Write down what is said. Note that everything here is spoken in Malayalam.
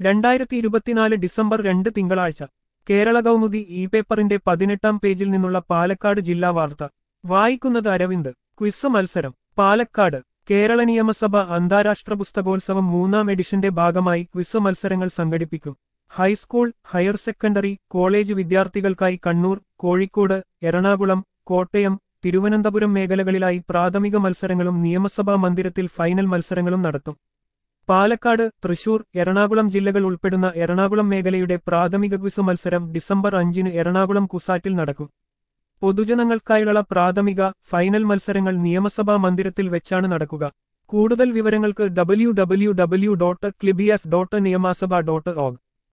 രണ്ടായിരത്തി ഇരുപത്തിനാല് ഡിസംബർ രണ്ട് തിങ്കളാഴ്ച കേരള കൗമുദി ഇ പേപ്പറിന്റെ പതിനെട്ടാം പേജിൽ നിന്നുള്ള പാലക്കാട് ജില്ലാ വാർത്ത വായിക്കുന്നത് അരവിന്ദ് ക്വിസ് മത്സരം പാലക്കാട് കേരള നിയമസഭ അന്താരാഷ്ട്ര പുസ്തകോത്സവം മൂന്നാം എഡിഷന്റെ ഭാഗമായി ക്വിസ് മത്സരങ്ങൾ സംഘടിപ്പിക്കും ഹൈസ്കൂൾ ഹയർ സെക്കൻഡറി കോളേജ് വിദ്യാർത്ഥികൾക്കായി കണ്ണൂർ കോഴിക്കോട് എറണാകുളം കോട്ടയം തിരുവനന്തപുരം മേഖലകളിലായി പ്രാഥമിക മത്സരങ്ങളും നിയമസഭാ മന്ദിരത്തിൽ ഫൈനൽ മത്സരങ്ങളും നടത്തും പാലക്കാട് തൃശൂർ എറണാകുളം ജില്ലകൾ ഉൾപ്പെടുന്ന എറണാകുളം മേഖലയുടെ പ്രാഥമിക ക്വിസ് മത്സരം ഡിസംബർ അഞ്ചിന് എറണാകുളം കുസാറ്റിൽ നടക്കും പൊതുജനങ്ങൾക്കായുള്ള പ്രാഥമിക ഫൈനൽ മത്സരങ്ങൾ നിയമസഭാ മന്ദിരത്തിൽ വെച്ചാണ് നടക്കുക കൂടുതൽ വിവരങ്ങൾക്ക് W W W dot KLIBF dot niyamasabha dot org